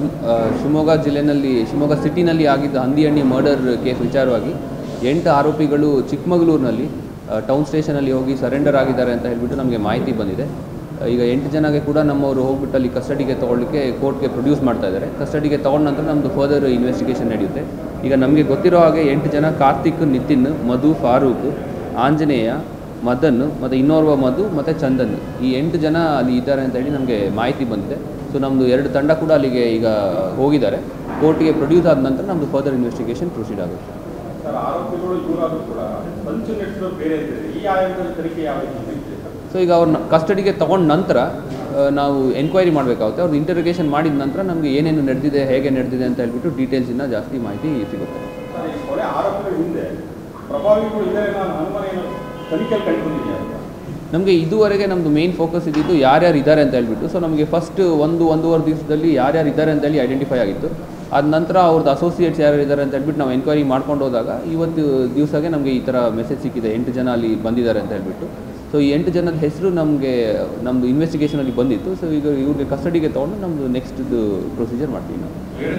ಆ, ಶಿವಮೊಗ್ಗ ಜಿಲ್ಲೆನಲ್ಲಿ ಶಿವಮೊಗ್ಗ ಸಿಟಿನಲ್ಲಿ ಆಗಿದ್ದ ಹಂದಿಹಣ್ಣಿ ಮರ್ಡರ್ ಕೇಸ್ ವಿಚಾರವಾಗಿ ಎಂಟು ಆರೋಪಿಗಳು ಚಿಕ್ಕಮಗಳೂರಿನಲ್ಲಿ ಟೌನ್ ಸ್ಟೇಷನಲ್ಲಿ ಹೋಗಿ ಸರೆಂಡರ್ ಆಗಿದ್ದಾರೆ ಅಂತ ಹೇಳ್ಬಿಟ್ಟು ನಮಗೆ ಮಾಹಿತಿ ಬಂದಿದೆ ಆ, ಈಗ ಎಂಟು ಜನಗೆ ಕೂಡ ನಮ್ಮವರು ಹೋಗ್ಬಿಟ್ಟು ಅಲ್ಲಿ ಕಸ್ಟಡಿಗೆ ತೊಗೊಳ್ಳಿಕ್ಕೆ ಕೋರ್ಟ್ಗೆ ಪ್ರೊಡ್ಯೂಸ್ ಮಾಡ್ತಾ ಇದ್ದಾರೆ ಕಸ್ಟಡಿಗೆ ತೊಗೊಂಡ ನಂತರ ನಮ್ಮದು ಫರ್ದರ್ ಇನ್ವೆಸ್ಟಿಗೇಷನ್ ನಡೆಯುತ್ತೆ ಈಗ ನಮಗೆ ಗೊತ್ತಿರೋ ಹಾಗೆ ಎಂಟು ಜನ ಕಾರ್ತಿಕ್ ನಿತಿನ್ ಮಧು ಫಾರೂಕ್ ಆಂಜನೇಯ ಮದನ್ ಮತ್ತು ಇನ್ನೋರ್ವ ಮಧು ಮತ್ತು ಚಂದನ್ ಈ ಎಂಟು ಜನ ಅಲ್ಲಿ ಇದ್ದಾರೆ ಅಂತ ಹೇಳಿ ನಮಗೆ ಮಾಹಿತಿ ಬಂದಿದೆ ಸೊ ನಮ್ಮದು ಎರಡು ತಂಡ ಕೂಡ ಅಲ್ಲಿಗೆ ಈಗ ಹೋಗಿದ್ದಾರೆ ಕೋರ್ಟಿಗೆ ಪ್ರೊಡ್ಯೂಸ್ ಆದ ನಂತರ ನಮ್ಮದು ಫರ್ದರ್ ಇನ್ವೆಸ್ಟಿಗೇಷನ್ ಪ್ರೊಸೀಡ್ ಆಗುತ್ತೆ ಸರ್ ಆರೋಪಿಗಳು ಇವರಾದ್ರೂ ಕೂಡ ಸಂಚು ನಡೆಸಿದವರು ಬೇರೆ ಇದ್ದಾರೆ ಈ ಆಯೋಗದ ತನಿಖೆ ಯಾವ ರೀತಿ ನಡೀತಿದೆ ಸರ್ ಸೊ ಈಗ ಅವ್ರನ್ನ ಕಸ್ಟಡಿಗೆ ತೊಗೊಂಡ ನಂತರ ಆ, ನಾವು ಎನ್ಕ್ವೈರಿ ಮಾಡಬೇಕಾಗುತ್ತೆ ಅವ್ರದ್ದು ಇಂಟರೋಗೇಷನ್ ಮಾಡಿದ ನಂತರ ನಮಗೆ ಏನೇನು ನಡೆದಿದೆ ಹೇಗೆ ನಡೆದಿದೆ ಅಂತ ಹೇಳ್ಬಿಟ್ಟು ಡೀಟೇಲ್ಸಿಂದ ಜಾಸ್ತಿ ಮಾಹಿತಿ ಸಿಗುತ್ತೆ ಸರ್ ಈ ಕೊಲೆ ಆರೋಪಿಗಳ ಹಿಂದೆ ಪ್ರಭಾವಿಗಳು ಇದ್ದಾರೆ ನಾನು ಅನುಮಾನ ಏನು ತನಿಖೆಯಲ್ಲಿ ಕಂಡು ಬಂದಿದೆಯಾ ಅಂತ ನಮಗೆ ಇದುವರೆಗೆ ನಮ್ಮದು ಮೇನ್ ಫೋಕಸ್ ಇದ್ದಿದ್ದು ಯಾರ್ಯಾರು ಇದ್ದಾರೆ ಅಂತ ಹೇಳ್ಬಿಟ್ಟು ಸೊ ನಮಗೆ ಫಸ್ಟ್ ಒಂದು ಒಂದೂವರೆ ದಿವಸದಲ್ಲಿ ಯಾರ್ಯಾರು ಇದ್ದಾರೆ ಅಂತ ಹೇಳಿ ಐಡೆಂಟಿಫೈ ಆಗಿತ್ತು ಅದ ನಂತರ ಅವ್ರದ್ದು ಅಸೋಸಿಯೇಟ್ಸ್ ಯಾರು ಇದ್ದಾರೆ ಅಂತ ಹೇಳ್ಬಿಟ್ಟು ನಾವು ಎನ್ಕ್ವೈರಿ ಮಾಡ್ಕೊಂಡು ಹೋದಾಗ ಇವತ್ತು ದಿವಸಗೆ ನಮಗೆ ಈ ಥರ ಮೆಸೇಜ್ ಸಿಕ್ಕಿದೆ ಎಂಟು ಜನ ಅಲ್ಲಿ ಬಂದಿದ್ದಾರೆ ಅಂತ ಹೇಳ್ಬಿಟ್ಟು ಸೊ ಈ ಎಂಟು ಜನದ ಹೆಸರು ನಮಗೆ ನಮ್ಮದು ಇನ್ವೆಸ್ಟಿಗೇಷನಲ್ಲಿ ಬಂದಿತ್ತು ಸೊ ಈಗ ಇವ್ರಿಗೆ ಕಸ್ಟಡಿಗೆ ತೊಗೊಂಡು ನಮ್ಮದು ನೆಕ್ಸ್ಟ್ದು ಪ್ರೊಸೀಜರ್ ಮಾಡ್ತೀವಿ ನಾವು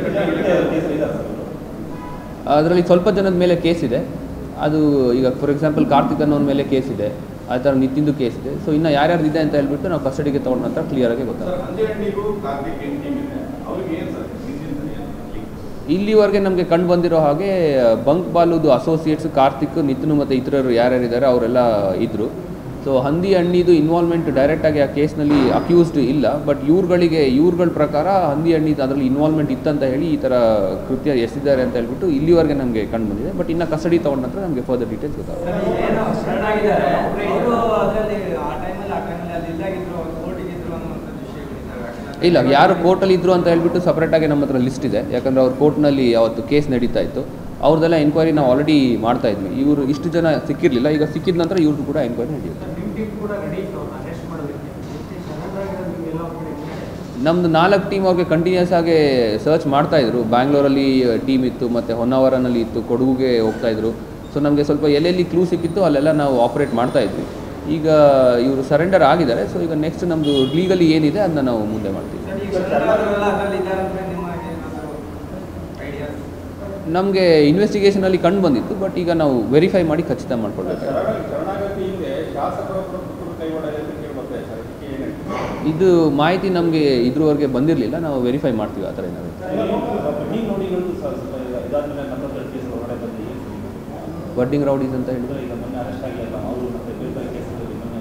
ಅದರಲ್ಲಿ ಸ್ವಲ್ಪ ಜನದ ಮೇಲೆ ಕೇಸ್ ಇದೆ ಅದು ಈಗ ಫಾರ್ ಎಕ್ಸಾಂಪಲ್ ಕಾರ್ತಿಕ್ ಅನ್ನೋನ ಮೇಲೆ ಕೇಸ್ ಇದೆ ಆ ಥರ ನಿತಿಂದು ಕೇಸ್ ಇದೆ ಸೊ ಇನ್ನು ಯಾರ್ಯಾರು ಇದೆ ಅಂತ ಹೇಳ್ಬಿಟ್ಟು ನಾವು ಕಸ್ಟಡಿಗೆ ತೊಗೊಂಡ ನಂತರ ಕ್ಲಿಯರಾಗಿ ಗೊತ್ತಾಗುತ್ತೆ ಸರ್ ಹಂದಿಹಣ್ಣಿಗೂ ಕಾರ್ತಿಕ್ ಏನು ಟೀಮ್ ಇದೆ ಅವ್ರಿಗೆ ಏನು ಸರ್ ಇಲ್ಲಿವರೆಗೆ ನಮಗೆ ಕಂಡು ಬಂದಿರೋ ಹಾಗೆ ಬಂಕ್ ಬಾಲುದು ಅಸೋಸಿಯೇಟ್ಸ್ ಕಾರ್ತಿಕ್ ನಿತಿನ್ ಮತ್ತು ಇತರರು ಯಾರ್ಯಾರಿದ್ದಾರೆ ಅವರೆಲ್ಲ ಇದ್ದರು ಸೊ ಹಂದಿ ಹಣ್ಣಿದು ಇನ್ವಾಲ್ವ್ಮೆಂಟ್ ಡೈರೆಕ್ಟಾಗಿ ಆ ಕೇಸ್ನಲ್ಲಿ ಅಕ್ಯೂಸ್ಡ್ ಇಲ್ಲ ಬಟ್ ಇವ್ರುಗಳಿಗೆ ಇವ್ರುಗಳ ಪ್ರಕಾರ ಹಂದಿ ಹಣ್ಣಿದು ಅದರಲ್ಲಿ ಇನ್ವಾಲ್ವ್ಮೆಂಟ್ ಇತ್ತಂತ ಹೇಳಿ ಈ ಥರ ಕೃತ್ಯ ಎಷ್ಟಿದ್ದಾರೆ ಅಂತ ಹೇಳ್ಬಿಟ್ಟು ಇಲ್ಲಿವರೆಗೆ ನಮಗೆ ಕಂಡು ಬಂದಿದೆ ಬಟ್ ಇನ್ನು ಕಸ್ಟಡಿ ತೊಗೊಂಡ ನಂತರ ನಮಗೆ ಫರ್ದರ್ ಡೀಟೇಲ್ಸ್ ಗೊತ್ತಾಗುತ್ತೆ ಏನೋ ಶರಣಾಗಿದ್ದಾರೆ ಅವರು ಅದರಲ್ಲಿ ಆ ಟೈಮಲ್ಲಿ ಆ ಟೈಮಲ್ಲಿ ಅಲ್ಲಿ ಇಲ್ಲಾಗಿದ್ರು ಅವ್ರು ಕೋರ್ಟಿಗೆ ಇದ್ರು ಅನ್ನುವಂಥ ವಿಷಯಗಳಿದ್ದಾವೆ ಇಲ್ಲ ಯಾರು ಕೋರ್ಟಲ್ಲಿ ಇದ್ರು ಅಂತ ಹೇಳ್ಬಿಟ್ಟು ಸಪ್ರೇಟಾಗಿ ನಮ್ಮ ಹತ್ರ ಲಿಸ್ಟ್ ಇದೆ ಯಾಕಂದರೆ ಅವ್ರು ಕೋರ್ಟ್ನಲ್ಲಿ ಅವತ್ತು ಕೇಸ್ ನಡೀತಾ ಇತ್ತು ಅವ್ರದ್ದೆಲ್ಲ ಎನ್ಕ್ವೈರಿ ನಾವು ಆಲ್ರೆಡಿ ಮಾಡ್ತಾ ಇದ್ವಿ ಇವರು ಇಷ್ಟು ಜನ ಸಿಕ್ಕಿರಲಿಲ್ಲ ಈಗ ಸಿಕ್ಕಿದ ನಂತರ ಇವ್ರದ್ದು ಕೂಡ ಎನ್ಕ್ವೈರಿ ನಡೆಯುತ್ತೆ ನಿಮ್ಮ ಟೀಮ್ ಕೂಡ ರೆಡಿ ಇತ್ತು ಅವ್ರನ್ನ ಅರೆಸ್ಟ್ ಮಾಡೋದಕ್ಕೆ ಎಷ್ಟು ಶರಣಾಗಿರೋದು ನಿಮಗೆಲ್ಲ ಒಂದು ಕಡೆ ಇದೆ. ನಮ್ಮದು ನಾಲ್ಕು ಟೀಮ್ ಅವ್ರಿಗೆ ಕಂಟಿನ್ಯೂಸ್ ಆಗಿ ಸರ್ಚ್ ಮಾಡ್ತಾ ಇದ್ರು ಬ್ಯಾಂಗ್ಳೂರಲ್ಲಿ ಟೀಮ್ ಇತ್ತು ಮತ್ತು ಹೊನ್ನಾವರನಲ್ಲಿ ಇತ್ತು ಕೊಡಗುಗೆ ಹೋಗ್ತಾ ಇದ್ರು ಸೊ ನಮಗೆ ಸ್ವಲ್ಪ ಎಲ್ಲೆಲ್ಲಿ ಕ್ಲೂ ಸಿಕ್ಕಿತ್ತು ಅಲ್ಲೆಲ್ಲ ನಾವು ಆಪ್ರೇಟ್ ಮಾಡ್ತಾ ಇದ್ವಿ ಈಗ ಇವರು ಸರೆಂಡರ್ ಆಗಿದ್ದಾರೆ ಸೊ ಈಗ ನೆಕ್ಸ್ಟ್ ನಮ್ಮದು ಲೀಗಲಿ ಏನಿದೆ ಅದನ್ನ ನಾವು ಮುಂದೆ ಮಾಡ್ತೀವಿ ಸರ್, ಈಗ ಶರಣಾಗಿರೋರೆಲ್ಲ ಅದರಲ್ಲಿ ಇದ್ದಾರೆ ಅಂತ ನಿಮಗೆ ಏನಾದರೂ ಐಡಿಯಾ ನಮಗೆ ಇನ್ವೆಸ್ಟಿಗೇಷನಲ್ಲಿ ಕಂಡು ಬಂದಿತ್ತು ಬಟ್ ಈಗ ನಾವು ವೆರಿಫೈ ಮಾಡಿ ಖಚಿತ ಮಾಡ್ಕೊಳ್ಬೇಕು ಶರಣ ಶರಣಾಗತಿ ಹಿಂದೆ ಶಾಸಕರ ಪ್ರಭುತ್ವದ ಕೈವಾಡ ಅಂತ ಕೇಳಿ ಬರ್ತಾ ಇದೆ ಸರ್ ಅದಕ್ಕೆ ಏನು ಹೇಳ್ತೀರಾ? ಇದು ಮಾಹಿತಿ ನಮಗೆ ಇದ್ರವರೆಗೆ ಬಂದಿರಲಿಲ್ಲ ನಾವು ವೆರಿಫೈ ಮಾಡ್ತೀವಿ ಆ ಥರ ಏನಾದ್ರು ನೀವು ನೋಡಿಗಳು ಸರ್ ಇದಾದ್ಮೇಲೆ ಮತ್ತೊಂದು ಕೇಸ್ ಹೊರಗಡೆ ಬಂದು ಏನು ಬಡ್ಡಿಂಗ್ ರೌಡೀಸ್ ಅಂತ ಹೇಳಿದ್ರೆ ಈಗ ಮೊನ್ನೆ ಅರೆಸ್ಟ್ ಆಗಿಲ್ಲ ಅವರು ಮತ್ತೆ ಬೇರೆ ಬೇರೆ ಕೇಸಲ್ಲಿ ಮೊನ್ನೆ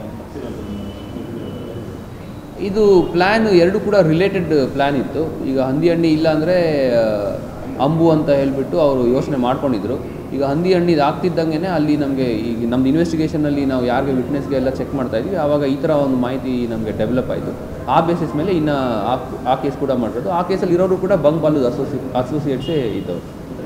ತಪ್ಪಿರೋದು ಇದು ಪ್ಲ್ಯಾನ್ ಎರಡು ಕೂಡ ರಿಲೇಟೆಡ್ ಪ್ಲ್ಯಾನ್ ಇತ್ತು ಈಗ ಹಂದಿ ಹಣ್ಣಿ ಇಲ್ಲ ಅಂದರೆ ಅಂಬು ಅಂತ ಹೇಳಿಬಿಟ್ಟು ಅವರು ಯೋಚನೆ ಮಾಡ್ಕೊಂಡಿದ್ರು ಈಗ ಹಂದಿ ಹಣ್ಣಿ ಇದು ಆಗ್ತಿದ್ದಂಗೆ ಅಲ್ಲಿ ನಮಗೆ ಈಗ ನಮ್ದು ಇನ್ವೆಸ್ಟಿಗೇಷನಲ್ಲಿ ನಾವು ಯಾರಿಗೆ ವಿಟ್ನೆಸ್ಗೆ ಎಲ್ಲ ಚೆಕ್ ಮಾಡ್ತಾ ಇದ್ವಿ ಆವಾಗ ಈ ಥರ ಒಂದು ಮಾಹಿತಿ ನಮಗೆ ಡೆವಲಪ್ ಆಯಿತು ಆ ಬೇಸಿಸ್ ಮೇಲೆ ಇನ್ನು ಆ ಆ ಕೇಸ್ ಕೂಡ ಮಾಡಿರೋದು ಆ ಕೇಸಲ್ಲಿ ಇರೋರು ಕೂಡ ಬಂಗ್ ಬಾಲುದು ಅಸೋಸಿ ಅಸೋಸಿಯೇಟ್ಸೇ ಇದ್ದವು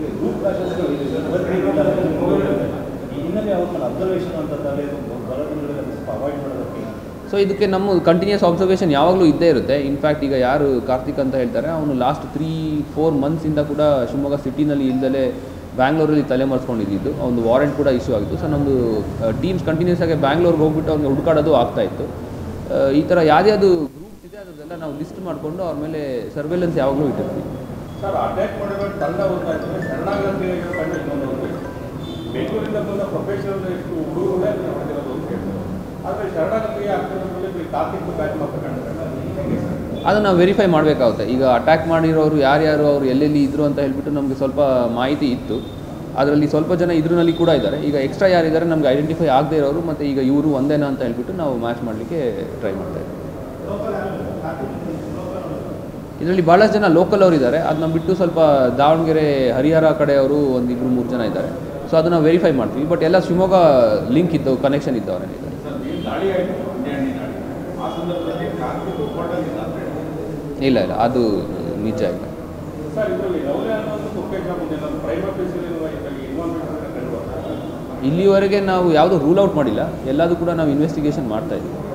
ಈ ಹಿನ್ನೆಲೆ ಅವ್ರನ್ನ ಅಬ್ಸರ್ವೇಷನ್ ಅಂತ ಬರೋದ್ರಲ್ಲಿ ಸ್ವಲ್ಪ ಅವಾಯ್ಡ್ ಮಾಡೋದಕ್ಕೆ ಸೊ ಇದಕ್ಕೆ ನಮ್ಮ ಕಂಟಿನ್ಯೂಸ್ ಅಬ್ಸರ್ವೇಷನ್ ಯಾವಾಗಲೂ ಇದ್ದೇ ಇರುತ್ತೆ ಇನ್ಫ್ಯಾಕ್ಟ್ ಈಗ ಯಾರು ಕಾರ್ತಿಕ್ ಅಂತ ಹೇಳ್ತಾರೆ ಅವನು ಲಾಸ್ಟ್ ತ್ರೀ ಫೋರ್ ಮಂತ್ಸಿಂದ ಕೂಡ ಶಿವಮೊಗ್ಗ ಸಿಟಿನಲ್ಲಿ ಇಲ್ದಲೇ ಬ್ಯಾಂಗ್ಳೂರಲ್ಲಿ ತಲೆಮರೆಸ್ಕೊಂಡಿದ್ದು ಒಂದು ವಾರೆಂಟ್ ಕೂಡ ಇಶ್ಯೂ ಆಗಿತ್ತು ಸೊ ನಮ್ಮದು ಟೀಮ್ಸ್ ಕಂಟಿನ್ಯೂಸ್ ಆಗಿ ಬ್ಯಾಂಗ್ಳೂರ್ಗೆ ಹೋಗ್ಬಿಟ್ಟು ಅವ್ನಿಗೆ ಹುಡುಕಾಡೋದು ಆಗ್ತಾ ಇತ್ತು ಆ, ಈ ಥರ ಯಾವುದ್ಯಾವುದು ಗ್ರೂಪ್ಸ್ ಇದೆ ಅದನ್ನೆಲ್ಲ ನಾವು ಲಿಸ್ಟ್ ಮಾಡಿಕೊಂಡು ಅವ್ರ ಮೇಲೆ ಸರ್ವೆಲೆನ್ಸ್ ಯಾವಾಗಲೂ ಇಟ್ಟಿರ್ತೀವಿ ಸರ್ ಅಟ್ಯಾಕ್ ಮಾಡಿರೋ ತಂಡ ಹೋಗ್ತಾ ಇದ್ದಾರೆ ಶರಣಾಗತಿ ತಂಡ ಇನ್ನೊಂದು ಹೋಗ್ಬೇಕು ಬೆಂಗಳೂರಿಂದ ಬಂದ ಪ್ರೊಫೆಷನಲ್ ಎಷ್ಟು ಹುಡುಗರೇ ಅದನ್ನ ಹೊಡೆದಿರೋದು ಅಂತ ಹೇಳ್ತಾರೆ ಆದರೆ ಶರಣಾಗತಿಗೆ ಆಗ್ತಿರೋದ್ರಲ್ಲಿ ಕಾರ್ತಿಕ್ ಬ್ಯಾಚ್ ಮಾತ್ರ ಕಂಡಿದ್ದಾರೆ ಹೇಗೆ ಸರ್ ಅದನ್ನು ನಾವು ವೆರಿಫೈ ಮಾಡಬೇಕಾಗುತ್ತೆ ಈಗ ಅಟ್ಯಾಕ್ ಮಾಡಿರೋರು ಯಾರ್ಯಾರು ಅವರು ಎಲ್ಲೆಲ್ಲಿ ಇದ್ರು ಅಂತ ಹೇಳ್ಬಿಟ್ಟು ನಮಗೆ ಸ್ವಲ್ಪ ಮಾಹಿತಿ ಇತ್ತು ಅದರಲ್ಲಿ ಸ್ವಲ್ಪ ಜನ ಇದ್ರಲ್ಲಿ ಕೂಡ ಇದ್ದಾರೆ ಈಗ ಎಕ್ಸ್ಟ್ರಾ ಯಾರಿದ್ದಾರೆ ನಮ್ಗೆ ಐಡೆಂಟಿಫೈ ಆಗದೇ ಇರೋರು ಮತ್ತು ಈಗ ಇವರು ಒಂದೇನಾ ಅಂತ ಹೇಳ್ಬಿಟ್ಟು ನಾವು ಮ್ಯಾಚ್ ಮಾಡಲಿಕ್ಕೆ ಟ್ರೈ ಮಾಡ್ತಾ ಇದ್ದೀವಿ ಇದರಲ್ಲಿ ಭಾಳಷ್ಟು ಜನ ಲೋಕಲ್ ಅವರು ಇದ್ದಾರೆ ಅದನ್ನ ಬಿಟ್ಟು ಸ್ವಲ್ಪ ದಾವಣಗೆರೆ ಹರಿಹರ ಕಡೆಯವರು ಒಂದು ಇಬ್ಬರು ಮೂರು ಜನ ಇದ್ದಾರೆ ಸೊ ಅದನ್ನು ವೆರಿಫೈ ಮಾಡ್ತೀವಿ ಬಟ್ ಎಲ್ಲ ಶಿವಮೊಗ್ಗ ಲಿಂಕ್ ಇದ್ದವು ಕನೆಕ್ಷನ್ ಇದ್ದವರೇ ಇದ್ದಾರೆ ಸರ್ ನೀವು ದಾಳಿ ಆಯಿತು ಹಂದಿ ದಾಳಿ ಆ ಸಂದರ್ಭದಲ್ಲಿ ಕಾರ್ತಿಕ್ ಕೋರ್ಟಲ್ಲಿಲ್ಲ ಅಂತ ಹೇಳಿದ್ರು ಇಲ್ಲ ಇಲ್ಲ ಅದು ನಿಜ ಇಲ್ಲ ಸರ್ ಇದರಲ್ಲಿ ರೌಲೆ ಅನ್ನೋದು ಮುಖ್ಯ ಮುಂದೆ ನಮ್ಮ ಪ್ರೈಮ್ ಆಫೀಸಲ್ಲಿರುವ ಇದರಲ್ಲಿ ಇನ್ವಾಲ್ವ್ಮೆಂಟ್ ಕಂಡು ಬರ್ತಾರೆ ಇಲ್ಲಿವರೆಗೆ ನಾವು ಯಾವುದೂ ರೂಲ್ ಔಟ್ ಮಾಡಿಲ್ಲ ಎಲ್ಲದೂ ಕೂಡ ನಾವು ಇನ್ವೆಸ್ಟಿಗೇಷನ್ ಮಾಡ್ತಾ ಇದ್ದೀವಿ